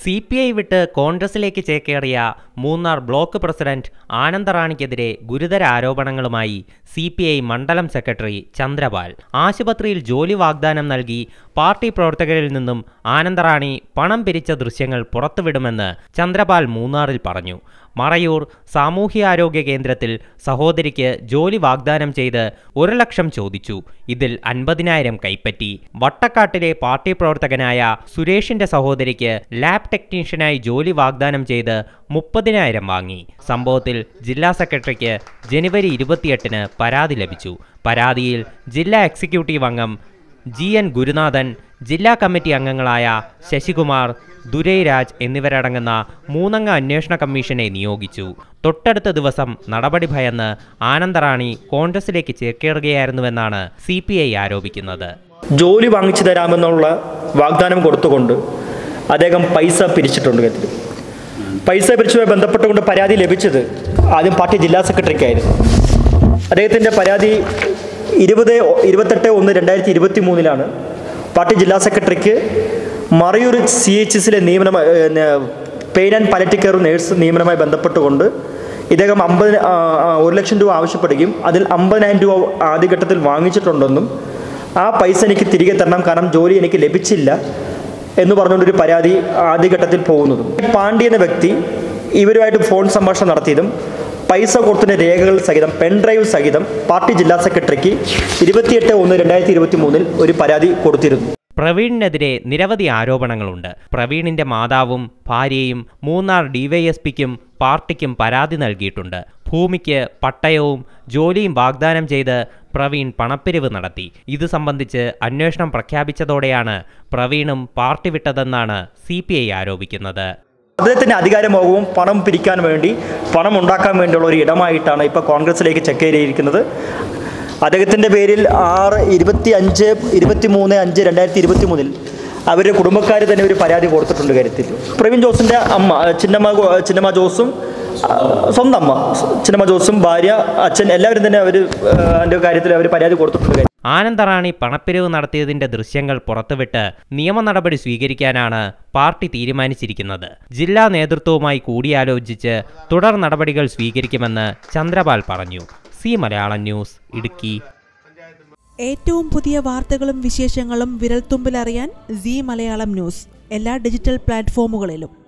C P I വിട്ട് കോൺഗ്രസിലേക്ക് ചേക്കേറിയ മൂന്നാർ ബ്ലോക്ക് പ്രസിഡന്റ് ആനന്ദറാണിക്കെതിരെ ഗുരുതര ആരോപണങ്ങളുമായി സി പി ഐ മണ്ഡലം സെക്രട്ടറി ചന്ദ്രപാൽ ആശുപത്രിയിൽ ജോലി വാഗ്ദാനം നൽകി പാർട്ടി പ്രവർത്തകരിൽ നിന്നും ആനന്ദറാണി പണം പിരിച്ച ദൃശ്യങ്ങൾ പുറത്തുവിടുമെന്ന് ചന്ദ്രപാൽ മൂന്നാറിൽ പറഞ്ഞു മറയൂർ സാമൂഹ്യാരോഗ്യ കേന്ദ്രത്തിൽ സഹോദരിക്ക് ജോലി വാഗ്ദാനം ചെയ്ത് ഒരു ലക്ഷം ചോദിച്ചു ഇതിൽ അൻപതിനായിരം കൈപ്പറ്റി വട്ടക്കാട്ടിലെ പാർട്ടി പ്രവർത്തകനായ സുരേഷിന്റെ സഹോദരിക്ക് ലാബ് ടെക്നീഷ്യനായി ജോലി വാഗ്ദാനം ചെയ്ത് മുപ്പതിനായിരം വാങ്ങി സംഭവത്തിൽ ജില്ലാ സെക്രട്ടറിക്ക് ജനുവരി ഇരുപത്തിയെട്ടിന് പരാതി ലഭിച്ചു പരാതിയിൽ ജില്ലാ എക്സിക്യൂട്ടീവ് അംഗം ജി എൻ ഗുരുനാഥൻ ജില്ലാ കമ്മിറ്റി അംഗങ്ങളായ ശശികുമാർ ദുരൈരാജ് എന്നിവരടങ്ങുന്ന മൂന്നംഗ അന്വേഷണ കമ്മീഷനെ നിയോഗിച്ചു തൊട്ടടുത്ത ദിവസം നടപടി ഭയന്ന് ആനന്ദറാണി കോൺഗ്രസിലേക്ക് ചേക്കേറുകയായിരുന്നുവെന്നാണ് സി ആരോപിക്കുന്നത് ജോലി വാങ്ങിച്ചു തരാമെന്നുള്ള വാഗ്ദാനം കൊടുത്തുകൊണ്ട് അദ്ദേഹം പൈസ പിരിച്ചിട്ടുണ്ട് കരുതി പൈസ പിരിച്ചുമായി ബന്ധപ്പെട്ടുകൊണ്ട് പരാതി ലഭിച്ചത് ആദ്യം പാർട്ടി ജില്ലാ സെക്രട്ടറിക്കായിരുന്നു അദ്ദേഹത്തിൻ്റെ പരാതി ഇരുപത് ഇരുപത്തെട്ട് ഒന്ന് രണ്ടായിരത്തി ഇരുപത്തി മൂന്നിലാണ് പാർട്ടി ജില്ലാ സെക്രട്ടറിക്ക് മറയൂർ സി എച്ച് എസിലെ നിയമനമായി pain and palliative care nurse നിയമനവുമായി ബന്ധപ്പെട്ടുകൊണ്ട് ഇദ്ദേഹം അമ്പത് ഒരു ലക്ഷം രൂപ ആവശ്യപ്പെടുകയും അതിൽ അമ്പതിനായിരം രൂപ ആദ്യഘട്ടത്തിൽ വാങ്ങിച്ചിട്ടുണ്ടെന്നും ആ പൈസ എനിക്ക് തിരികെ തരണം കാരണം ജോലി എനിക്ക് ലഭിച്ചില്ല എന്ന് പറഞ്ഞുകൊണ്ടൊരു പരാതി ആദ്യഘട്ടത്തിൽ പോകുന്നതും പാണ്ഡ്യ എന്ന വ്യക്തി ഇവരുമായിട്ട് ഫോൺ സംഭാഷണം നടത്തിയതും പൈസ കൊടുത്തതിൻ്റെ രേഖകൾ സഹിതം പെൻഡ്രൈവ് സഹിതം പാർട്ടി ജില്ലാ സെക്രട്ടറിക്ക് ഇരുപത്തിയെട്ട് ഒന്ന് രണ്ടായിരത്തി ഇരുപത്തി മൂന്നിൽ ഒരു പരാതി കൊടുത്തിരുന്നു പ്രവീണിനെതിരെ നിരവധി ആരോപണങ്ങളുണ്ട് പ്രവീണിന്റെ മാതാവും ഭാര്യയും മൂന്നാർ ഡിവൈഎസ്പിക്കും പാർട്ടിക്കും പരാതി നൽകിയിട്ടുണ്ട് ഭൂമിക്ക് പട്ടയവും ജോലിയും വാഗ്ദാനം ചെയ്ത് പ്രവീൺ പണപ്പിരിവ് നടത്തി ഇത് സംബന്ധിച്ച് അന്വേഷണം പ്രഖ്യാപിച്ചതോടെയാണ് പ്രവീണും പാർട്ടി വിട്ടതെന്നാണ് സി ആരോപിക്കുന്നത് അദ്ദേഹത്തിൻ്റെ അധികാരമോഹവും പണം പിരിക്കാൻ വേണ്ടി പണം ഉണ്ടാക്കാൻ വേണ്ടിയുള്ള ഒരു ഇടമായിട്ടാണ് ഇപ്പോൾ കോൺഗ്രസിലേക്ക് ചെക്കേറിയിരിക്കുന്നത് അദ്ദേഹത്തിൻ്റെ പേരിൽ ആറ് ഇരുപത്തി അഞ്ച് ഇരുപത്തി മൂന്ന് അഞ്ച് രണ്ടായിരത്തി ഇരുപത്തി മൂന്നിൽ അവരുടെ കുടുംബക്കാർ തന്നെ ഒരു പരാതി കൊടുത്തിട്ടുണ്ട് കാര്യത്തിൽ പ്രവീൺ ജോസിൻ്റെ അമ്മ ചിന്നമ്മ ഗോ- ചിന്നമ്മ ജോസും ആ, സ്വന്തം അമ്മ ചിന്നമ്മ ജോസും ഭാര്യ അച്ഛൻ എല്ലാവരും തന്നെ അവർ അതിൻ്റെ കാര്യത്തിൽ അവർ പരാതി കൊടുത്തിട്ടുണ്ട് കാര്യം ആനന്ദറാണി പണപ്പിരിവ് നടത്തിയതിന്റെ ദൃശ്യങ്ങൾ പുറത്തുവിട്ട് നിയമ നടപടി സ്വീകരിക്കാനാണ് പാർട്ടി തീരുമാനിച്ചിരിക്കുന്നത് ജില്ലാ നേതൃത്വവുമായി കൂടിയാലോചിച്ച് തുടർ നടപടികൾ സ്വീകരിക്കുമെന്ന് ചന്ദ്രപാൽ പറഞ്ഞു സി മലയാളം ന്യൂസ് ഇടുക്കി ഏറ്റവും പുതിയ വാർത്തകളും വിശേഷങ്ങളും വിരൽത്തുമ്പിലറിയാൻ സി മലയാളം ന്യൂസ് എല്ലാ ഡിജിറ്റൽ പ്ലാറ്റ്ഫോമുകളിലും